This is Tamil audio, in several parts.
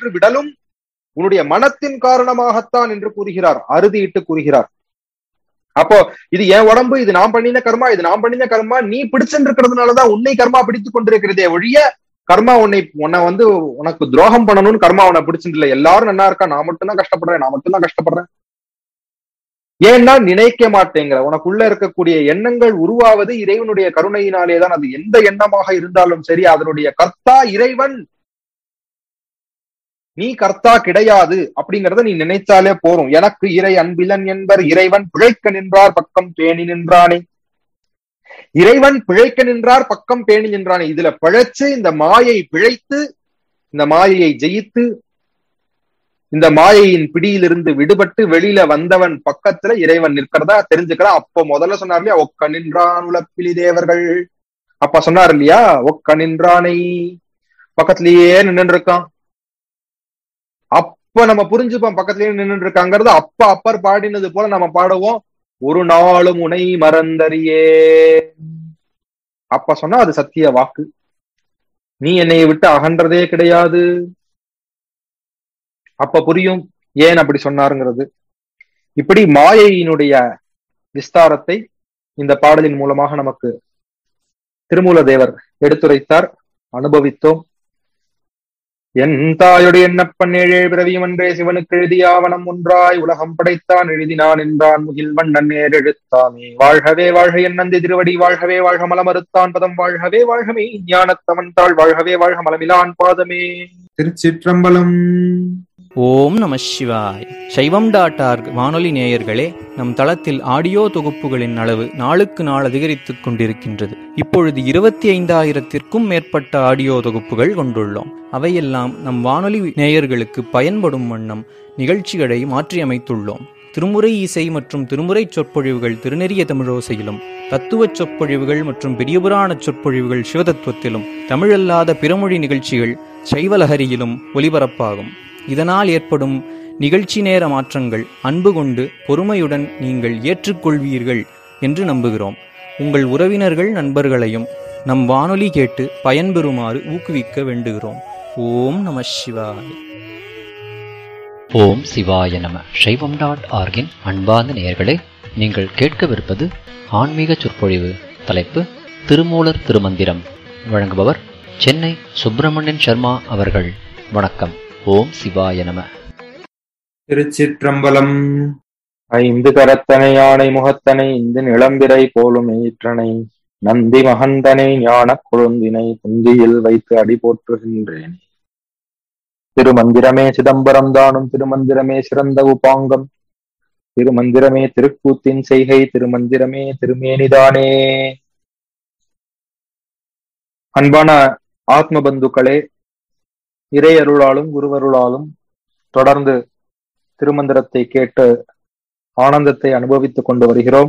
பெற்று விடலும் உன்னுடைய மனத்தின் காரணமாகத்தான் என்று கூறுகிறார் அறுதியிட்டு கூறுகிறார் அப்போ இது என் உடம்பு இது நான் பண்ணின கர்மா இது நான் பண்ணின கர்மா நீ பிடிச்சுட்டு இருக்கிறதுனாலதான் உன்னை கர்மா பிடித்துக் கொண்டிருக்கிறதே ஒழிய கர்மா உன்னை உன்னை வந்து உனக்கு துரோகம் பண்ணணும்னு கர்மா உன்னை பிடிச்சிட்டு இல்ல எல்லாரும் நல்லா இருக்கா நான் மட்டும்தான் கஷ்டப்படுறேன் நான் மட்டும்தான் கஷ்டப்படுறேன் ஏன்னா நினைக்க மாட்டேங்கிற உனக்குள்ள இருக்கக்கூடிய எண்ணங்கள் உருவாவது இறைவனுடைய கருணையினாலே தான் அது எந்த எண்ணமாக இருந்தாலும் சரி அதனுடைய கர்த்தா இறைவன் நீ கர்த்தா கிடையாது அப்படிங்கறத நீ நினைச்சாலே போறோம் எனக்கு இறை அன்பிலன் என்பர் இறைவன் பிழைக்க நின்றார் பக்கம் பேணி நின்றானே இறைவன் பிழைக்க நின்றார் பக்கம் பேணி நின்றானே இதுல பிழைச்சு இந்த மாயை பிழைத்து இந்த மாயையை ஜெயித்து இந்த மாயையின் பிடியிலிருந்து விடுபட்டு வெளியில வந்தவன் பக்கத்துல இறைவன் நிற்கிறதா தெரிஞ்சுக்கிறான் அப்ப முதல்ல சொன்னார் இல்லையா ஒக்க நின்றான் உலப்பிலி தேவர்கள் அப்ப சொன்னார் இல்லையா ஒக்க நின்றானை பக்கத்திலேயே நின்று இருக்கான் அப்ப நம்ம புரிஞ்சுப்போம் பக்கத்திலேயே நின்று இருக்காங்கிறது அப்ப அப்பர் பாடினது போல நம்ம பாடுவோம் ஒரு நாளும் உனை மறந்தறியே அப்ப சொன்னா அது சத்திய வாக்கு நீ என்னைய விட்டு அகன்றதே கிடையாது அப்ப புரியும் ஏன் அப்படி சொன்னாருங்கிறது இப்படி மாயையினுடைய விஸ்தாரத்தை இந்த பாடலின் மூலமாக நமக்கு திருமூல தேவர் எடுத்துரைத்தார் அனுபவித்தோம் என் தாயுடைய எண்ணப்பன் ஏழே பிறவியும் அன்றே சிவனுக்கு எழுதிய ஆவணம் ஒன்றாய் உலகம் படைத்தான் எழுதினான் என்றான் முகில் வண்ணன் நேர் எழுத்தாமே வாழ்கவே வாழ்க என் நந்தி திருவடி வாழ்கவே வாழ்க மலமறுத்தான் பதம் வாழ்கவே வாழ்கமே ஞானத்தவன் தாழ் வாழ்கவே வாழ்க மலமிலான் பாதமே திருச்சிற்றம்பலம் ஓம் நம சிவாய் சைவம் டாட் ஆர்க் வானொலி நேயர்களே நம் தளத்தில் ஆடியோ தொகுப்புகளின் அளவு நாளுக்கு நாள் அதிகரித்துக் கொண்டிருக்கின்றது இப்பொழுது இருபத்தி ஐந்தாயிரத்திற்கும் மேற்பட்ட ஆடியோ தொகுப்புகள் கொண்டுள்ளோம் அவையெல்லாம் நம் வானொலி நேயர்களுக்கு பயன்படும் வண்ணம் நிகழ்ச்சிகளை மாற்றியமைத்துள்ளோம் திருமுறை இசை மற்றும் திருமுறை சொற்பொழிவுகள் திருநெறிய தமிழோசையிலும் தத்துவச் சொற்பொழிவுகள் மற்றும் பெரியபுராண சொற்பொழிவுகள் சிவதத்துவத்திலும் தமிழல்லாத பிறமொழி நிகழ்ச்சிகள் சைவலஹரியிலும் ஒலிபரப்பாகும் இதனால் ஏற்படும் நிகழ்ச்சி நேர மாற்றங்கள் அன்பு கொண்டு பொறுமையுடன் நீங்கள் ஏற்றுக்கொள்வீர்கள் என்று நம்புகிறோம் உங்கள் உறவினர்கள் நண்பர்களையும் நம் வானொலி கேட்டு பயன்பெறுமாறு ஊக்குவிக்க வேண்டுகிறோம் ஓம் நம சிவாய் ஓம் சிவாய நம சைவம் டாட் ஆர்கின் அன்பார்ந்த நேயர்களே நீங்கள் கேட்கவிருப்பது ஆன்மீக சொற்பொழிவு தலைப்பு திருமூலர் திருமந்திரம் வழங்குபவர் சென்னை சுப்பிரமணியன் சர்மா அவர்கள் வணக்கம் ஓம் சிவாய நம திருச்சிற்றம்பலம் ஐந்து கரத்தனை யானை முகத்தனை இந்த நிளம்பிரை போலும் ஈற்றனை நந்தி மகந்தனை ஞானக் கொழுந்தினை குந்தியில் வைத்து அடி போற்றுகின்றேன் திருமந்திரமே சிதம்பரம் தானும் திருமந்திரமே சிறந்த உபாங்கம் திருமந்திரமே திருக்கூத்தின் செய்கை திருமந்திரமே திருமேனிதானே அன்பான ஆத்ம பந்துக்களே இறையருளாலும் குருவருளாலும் தொடர்ந்து திருமந்திரத்தை கேட்டு ஆனந்தத்தை அனுபவித்துக் கொண்டு வருகிறோம்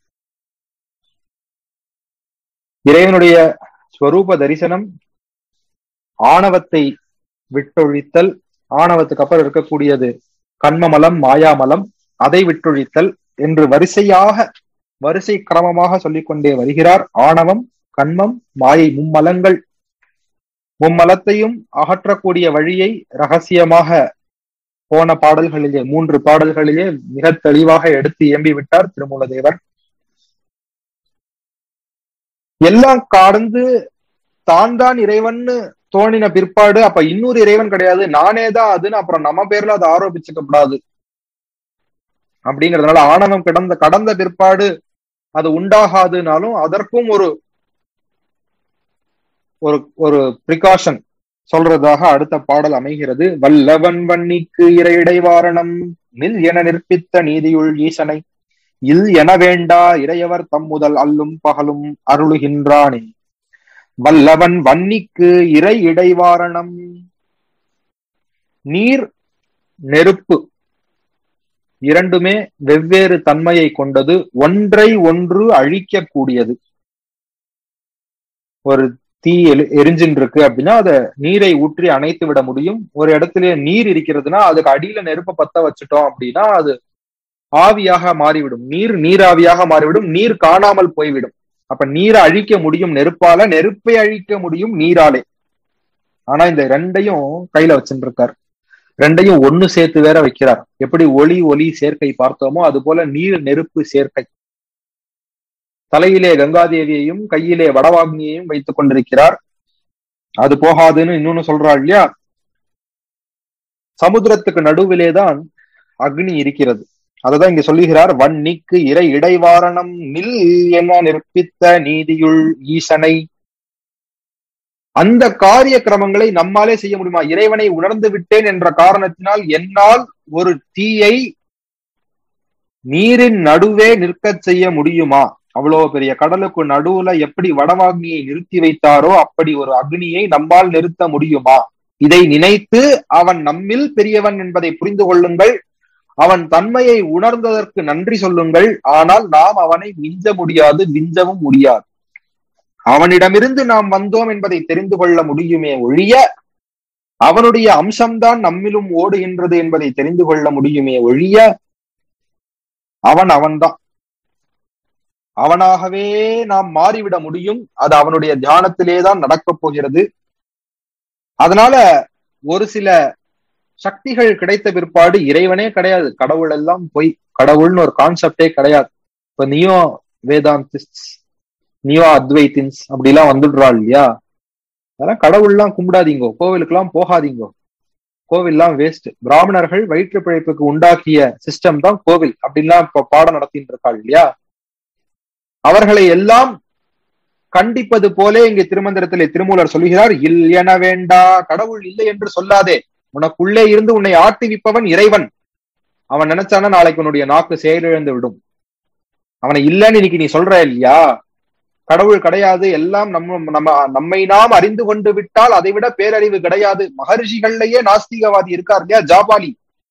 இறைவனுடைய ஸ்வரூப தரிசனம் ஆணவத்தை விட்டொழித்தல் ஆணவத்துக்கு அப்புறம் இருக்கக்கூடியது கண்மமலம் மாயாமலம் அதை விட்டொழித்தல் என்று வரிசையாக வரிசை கிரமமாக சொல்லிக்கொண்டே வருகிறார் ஆணவம் கண்மம் மாயை மும்மலங்கள் மும்மலத்தையும் அகற்றக்கூடிய வழியை ரகசியமாக போன பாடல்களிலே மூன்று பாடல்களிலே மிக தெளிவாக எடுத்து இயம்பி விட்டார் திருமூலதேவர் எல்லாம் கடந்து தான் தான் இறைவன்னு தோணின பிற்பாடு அப்ப இன்னொரு இறைவன் கிடையாது நானே தான் அதுன்னு அப்புறம் நம்ம பேர்ல அதை ஆரோபிச்சுக்க கூடாது அப்படிங்கறதுனால ஆணவம் கடந்த கடந்த பிற்பாடு அது உண்டாகாதுனாலும் அதற்கும் ஒரு ஒரு ஒரு பிரிகாஷன் சொல்றதாக அடுத்த பாடல் அமைகிறது வல்லவன் வன்னிக்கு இறையிடைவாரணம் நில் என நிற்பித்த நீதியுள் ஈசனை இல் என வேண்டா இறையவர் தம்முதல் அல்லும் பகலும் அருளுகின்றானே வல்லவன் வன்னிக்கு இறை இடைவாரணம் நீர் நெருப்பு இரண்டுமே வெவ்வேறு தன்மையை கொண்டது ஒன்றை ஒன்று அழிக்கக்கூடியது ஒரு தீ எரி எரிஞ்சின்னு இருக்கு அப்படின்னா அதை நீரை ஊற்றி அணைத்து விட முடியும் ஒரு இடத்துல நீர் இருக்கிறதுனா அதுக்கு அடியில நெருப்பை பத்த வச்சுட்டோம் அப்படின்னா அது ஆவியாக மாறிவிடும் நீர் நீராவியாக மாறிவிடும் நீர் காணாமல் போய்விடும் அப்ப நீரை அழிக்க முடியும் நெருப்பால நெருப்பை அழிக்க முடியும் நீராலே ஆனா இந்த ரெண்டையும் கையில வச்சுட்டு இருக்கார் ரெண்டையும் ஒண்ணு சேர்த்து வேற வைக்கிறார் எப்படி ஒளி ஒளி சேர்க்கை பார்த்தோமோ அது போல நீர் நெருப்பு சேர்க்கை தலையிலே கங்காதேவியையும் கையிலே வடவாக்னியையும் வைத்துக் கொண்டிருக்கிறார் அது போகாதுன்னு இன்னொன்னு சொல்றாள் இல்லையா சமுத்திரத்துக்கு நடுவிலேதான் அக்னி இருக்கிறது அததான் இங்க சொல்லுகிறார் வன்னிக்கு இறை இடைவாரணம் நில் என நிற்பித்த நீதியுள் ஈசனை அந்த காரிய கிரமங்களை நம்மாலே செய்ய முடியுமா இறைவனை உணர்ந்து விட்டேன் என்ற காரணத்தினால் என்னால் ஒரு தீயை நீரின் நடுவே நிற்கச் செய்ய முடியுமா அவ்வளவு பெரிய கடலுக்கு நடுவுல எப்படி வடவாக்னியை நிறுத்தி வைத்தாரோ அப்படி ஒரு அக்னியை நம்மால் நிறுத்த முடியுமா இதை நினைத்து அவன் நம்மில் பெரியவன் என்பதை புரிந்து கொள்ளுங்கள் அவன் தன்மையை உணர்ந்ததற்கு நன்றி சொல்லுங்கள் ஆனால் நாம் அவனை மிஞ்ச முடியாது விஞ்சவும் முடியாது அவனிடமிருந்து நாம் வந்தோம் என்பதை தெரிந்து கொள்ள முடியுமே ஒழிய அவனுடைய அம்சம்தான் நம்மிலும் ஓடுகின்றது என்பதை தெரிந்து கொள்ள முடியுமே ஒழிய அவன் அவன்தான் அவனாகவே நாம் மாறிவிட முடியும் அது அவனுடைய தியானத்திலேதான் நடக்கப் போகிறது அதனால ஒரு சில சக்திகள் கிடைத்த பிற்பாடு இறைவனே கிடையாது கடவுள் எல்லாம் பொய் கடவுள்னு ஒரு கான்செப்டே கிடையாது இப்ப நியோ வேதாந்திஸ்ட் நியோ அத்வைத்தின்ஸ் அப்படிலாம் வந்துடுறாள் இல்லையா அதெல்லாம் கடவுள்லாம் கும்பிடாதீங்கோ கோவிலுக்கெல்லாம் போகாதீங்கோ கோவில்லாம் வேஸ்ட் பிராமணர்கள் வயிற்று பிழைப்புக்கு உண்டாக்கிய சிஸ்டம் தான் கோவில் அப்படின்லாம் இப்ப பாடம் நடத்திட்டு இருக்காள் இல்லையா அவர்களை எல்லாம் கண்டிப்பது போலே இங்கே திருமந்திரத்திலே திருமூலர் சொல்கிறார் இல் என வேண்டா கடவுள் இல்லை என்று சொல்லாதே உனக்குள்ளே இருந்து உன்னை ஆட்டுவிப்பவன் இறைவன் அவன் நினைச்சானா நாளைக்கு உன்னுடைய நாக்கு செயலிழந்து விடும் அவனை இல்லைன்னு இன்னைக்கு நீ சொல்ற இல்லையா கடவுள் கிடையாது எல்லாம் நம்ம நம்ம நம்மை நாம் அறிந்து கொண்டு விட்டால் அதை விட பேரறிவு கிடையாது மகர்ஷிகள்லயே நாஸ்திகவாதி இருக்கார் இல்லையா ஜாபாலி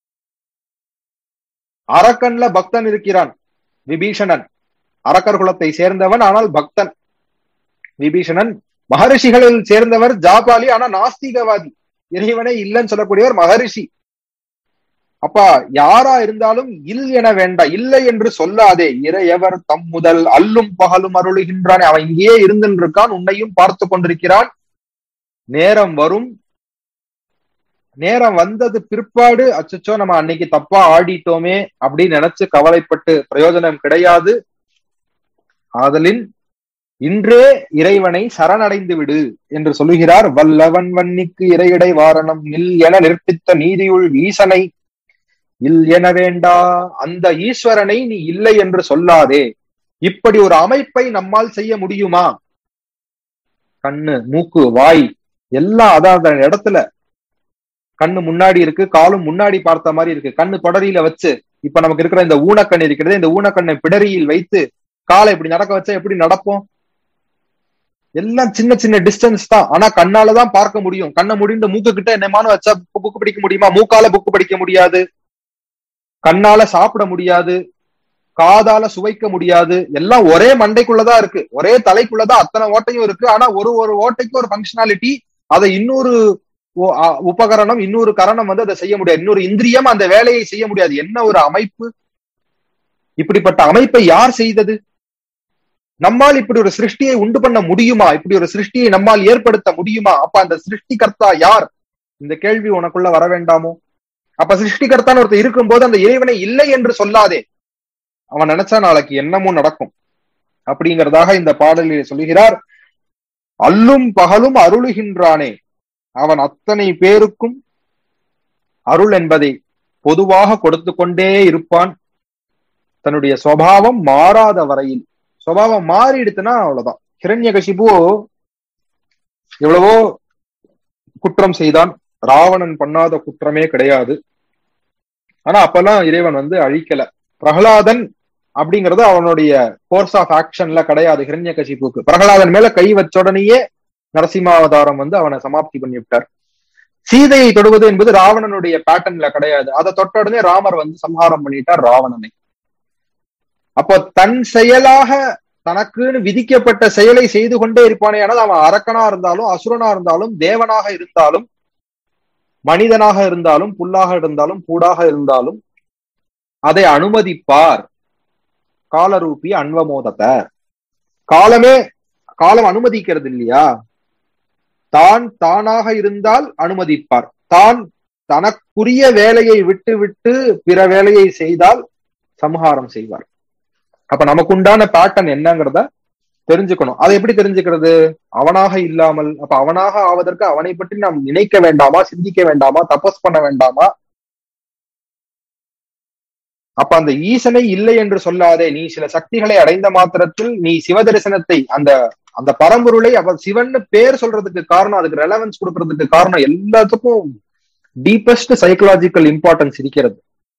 அரக்கன்ல பக்தன் இருக்கிறான் விபீஷணன் அரக்கர் குலத்தை சேர்ந்தவன் ஆனால் பக்தன் விபீஷணன் மகரிஷிகளில் சேர்ந்தவர் ஜாபாலி ஆனா நாஸ்திகவாதி இறைவனே இல்லைன்னு சொல்லக்கூடியவர் மகரிஷி அப்பா யாரா இருந்தாலும் இல் என வேண்டா இல்லை என்று சொல்லாதே இறையவர் தம் முதல் அல்லும் பகலும் அருளுகின்றான் அவன் இங்கேயே இருந்துன்னு இருக்கான் உன்னையும் பார்த்து கொண்டிருக்கிறான் நேரம் வரும் நேரம் வந்தது பிற்பாடு அச்சச்சோ நம்ம அன்னைக்கு தப்பா ஆடிட்டோமே அப்படின்னு நினைச்சு கவலைப்பட்டு பிரயோஜனம் கிடையாது ஆதலின் இன்றே இறைவனை சரணடைந்து விடு என்று சொல்லுகிறார் வல்லவன் வன்னிக்கு இறையடை வாரணம் நில் என நிற்பித்த நீதியுள் ஈசனை இல் என வேண்டா அந்த ஈஸ்வரனை நீ இல்லை என்று சொல்லாதே இப்படி ஒரு அமைப்பை நம்மால் செய்ய முடியுமா கண்ணு மூக்கு வாய் எல்லாம் அதான் அந்த இடத்துல கண்ணு முன்னாடி இருக்கு காலும் முன்னாடி பார்த்த மாதிரி இருக்கு கண்ணு தொடரியில வச்சு இப்ப நமக்கு இருக்கிற இந்த ஊனக்கண் இருக்கிறது இந்த ஊனக்கண்ணை பிடரியில் வைத்து காலை இப்படி நடக்க வச்சா எப்படி நடப்போம் எல்லாம் சின்ன சின்ன டிஸ்டன்ஸ் தான் ஆனா கண்ணாலதான் பார்க்க முடியும் கண்ணை முடிந்து மூக்கு கிட்ட என்னமான வச்சா புக்கு படிக்க முடியுமா மூக்கால புக்கு படிக்க முடியாது கண்ணால சாப்பிட முடியாது காதால சுவைக்க முடியாது எல்லாம் ஒரே மண்டைக்குள்ளதான் இருக்கு ஒரே தலைக்குள்ளதான் அத்தனை ஓட்டையும் இருக்கு ஆனா ஒரு ஒரு ஓட்டைக்கு ஒரு ஃபங்க்ஷனாலிட்டி அதை இன்னொரு உபகரணம் இன்னொரு கரணம் வந்து அதை செய்ய முடியாது இன்னொரு இந்திரியம் அந்த வேலையை செய்ய முடியாது என்ன ஒரு அமைப்பு இப்படிப்பட்ட அமைப்பை யார் செய்தது நம்மால் இப்படி ஒரு சிருஷ்டியை உண்டு பண்ண முடியுமா இப்படி ஒரு சிருஷ்டியை நம்மால் ஏற்படுத்த முடியுமா அப்ப அந்த சிருஷ்டிகர்த்தா யார் இந்த கேள்வி உனக்குள்ள வர வேண்டாமோ அப்ப சிருஷ்டிகர்த்தான் ஒருத்தர் இருக்கும் போது அந்த இறைவனை இல்லை என்று சொல்லாதே அவன் நினைச்சா நாளைக்கு என்னமும் நடக்கும் அப்படிங்கிறதாக இந்த பாடலில் சொல்லுகிறார் அல்லும் பகலும் அருளுகின்றானே அவன் அத்தனை பேருக்கும் அருள் என்பதை பொதுவாக கொடுத்து கொண்டே இருப்பான் தன்னுடைய சுவாவம் மாறாத வரையில் சுவாவம் மாறிடுத்துனா அவ்வளவுதான் ஹிரண்யகசிபு எவ்வளவோ குற்றம் செய்தான் ராவணன் பண்ணாத குற்றமே கிடையாது ஆனா அப்பெல்லாம் இறைவன் வந்து அழிக்கல பிரகலாதன் அப்படிங்கறது அவனுடைய கோர்ஸ் ஆஃப் ஆக்ஷன்ல கிடையாது ஹிரண்யகசிப்புக்கு பிரகலாதன் மேல கை வச்ச உடனேயே நரசிம்மாவதாரம் வந்து அவனை சமாப்தி பண்ணி விட்டார் சீதையை தொடுவது என்பது ராவணனுடைய பேட்டர்ன்ல கிடையாது அதை தொட்ட உடனே ராமர் வந்து சம்ஹாரம் பண்ணிட்டார் ராவணனை அப்போ தன் செயலாக தனக்குன்னு விதிக்கப்பட்ட செயலை செய்து கொண்டே இருப்பானே ஆனால் அவன் அரக்கனா இருந்தாலும் அசுரனா இருந்தாலும் தேவனாக இருந்தாலும் மனிதனாக இருந்தாலும் புல்லாக இருந்தாலும் பூடாக இருந்தாலும் அதை அனுமதிப்பார் காலரூபி அன்வமோதத்தை காலமே காலம் அனுமதிக்கிறது இல்லையா தான் தானாக இருந்தால் அனுமதிப்பார் தான் தனக்குரிய வேலையை விட்டு விட்டு பிற வேலையை செய்தால் சம்ஹாரம் செய்வார் அப்ப நமக்கு உண்டான பேட்டர்ன் என்னங்கிறத தெரிஞ்சுக்கணும் அதை எப்படி தெரிஞ்சுக்கிறது அவனாக இல்லாமல் அப்ப அவனாக ஆவதற்கு அவனை பற்றி நாம் நினைக்க வேண்டாமா சிந்திக்க வேண்டாமா தபஸ் பண்ண வேண்டாமா அப்ப அந்த ஈசனை இல்லை என்று சொல்லாதே நீ சில சக்திகளை அடைந்த மாத்திரத்தில் நீ சிவதரிசனத்தை அந்த அந்த பரம்பொருளை அவ சிவன் பேர் சொல்றதுக்கு காரணம் அதுக்கு ரெலவன்ஸ் கொடுக்கறதுக்கு காரணம் எல்லாத்துக்கும் டீப்பஸ்ட் சைக்கலாஜிக்கல் இம்பார்ட்டன்ஸ் இருக்கிறது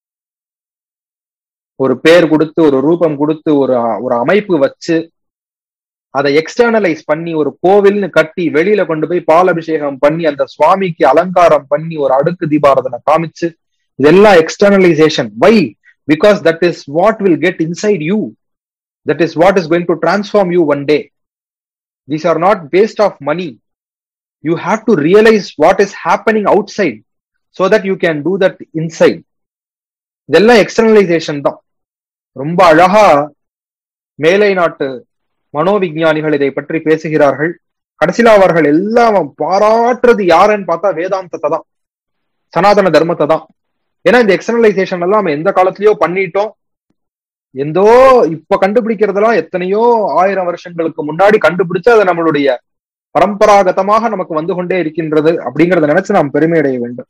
ஒரு பேர் கொடுத்து ஒரு ரூபம் கொடுத்து ஒரு ஒரு அமைப்பு வச்சு அதை எக்ஸ்டர்னலைஸ் பண்ணி ஒரு கோவில்னு கட்டி வெளியில கொண்டு போய் பால் அபிஷேகம் பண்ணி அந்த சுவாமிக்கு அலங்காரம் பண்ணி ஒரு அடுக்கு தீபாரதனை காமிச்சு இதெல்லாம் externalization why because that is what will get inside you that is what is going to transform you one day these are not based of money you have to realise what is happening outside so that you can do that inside இதெல்லாம் எக்ஸ்டர்னலைசேஷன் தான் ரொம்ப அழகா மேலை நாட்டு மனோவிஞ்ஞானிகள் இதை பற்றி பேசுகிறார்கள் கடைசியில அவர்கள் எல்லாம் பாராட்டுறது யாருன்னு பார்த்தா வேதாந்தத்தை தான் சனாதன தர்மத்தை தான் ஏன்னா இந்த எக்ஸ்டர்னலைசேஷன் எல்லாம் நம்ம எந்த காலத்திலயோ பண்ணிட்டோம் எந்தோ இப்ப கண்டுபிடிக்கிறதெல்லாம் எத்தனையோ ஆயிரம் வருஷங்களுக்கு முன்னாடி கண்டுபிடிச்சு அது நம்மளுடைய பரம்பராகதமாக நமக்கு வந்து கொண்டே இருக்கின்றது அப்படிங்கறத நினைச்சு நாம் பெருமை அடைய வேண்டும்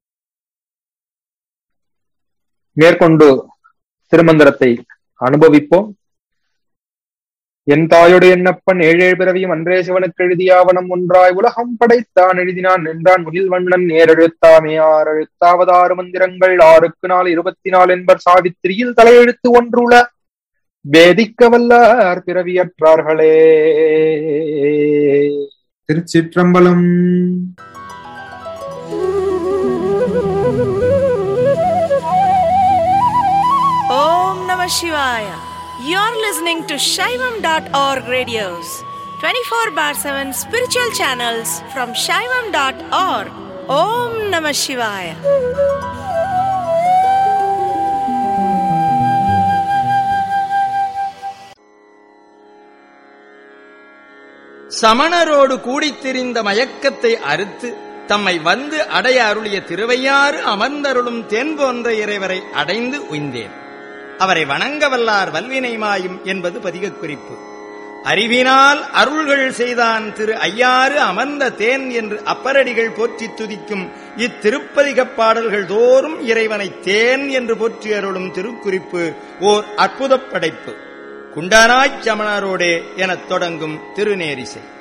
மேற்கொண்டு திருமந்திரத்தை அனுபவிப்போம் என் தாயுடைய என்னப்பன் ஏழேழு பிறவியும் அன்றே சிவனுக்கு எழுதியாவனம் ஒன்றாய் உலகம் படைத்தான் எழுதினான் நின்றான் முகில் வண்ணன் நேரெழுத்தாமே ஆறு எழுத்தாவதாறு மந்திரங்கள் ஆறுக்கு நாள் இருபத்தி நாலு என்பர் சாவித்திரியில் தலையெழுத்து ஒன்றுல வேதிக்க வல்லார் பிறவியற்றார்களே திருச்சிற்றம்பலம் Om Namah Shivaya. You're listening to Shaivam.org radios, 24 bar 7 spiritual channels from Shaivam.org. Om Namah Shivaya. சமணரோடு கூடித் திரிந்த மயக்கத்தை அறுத்து தம்மை வந்து அடைய அருளிய திருவையாறு அமர்ந்தருளும் தென் போன்ற இறைவரை அடைந்து உய்ந்தேன் அவரை வணங்க வல்லார் வல்வினை மாயும் என்பது பதிகக் குறிப்பு அறிவினால் அருள்கள் செய்தான் திரு ஐயாறு அமர்ந்த தேன் என்று அப்பரடிகள் போற்றித் துதிக்கும் இத்திருப்பதிகப் பாடல்கள் தோறும் இறைவனை தேன் என்று போற்றி அருளும் திருக்குறிப்பு ஓர் அற்புதப் படைப்பு குண்டனாய்ச் சமணரோடே எனத் தொடங்கும் திருநேரிசை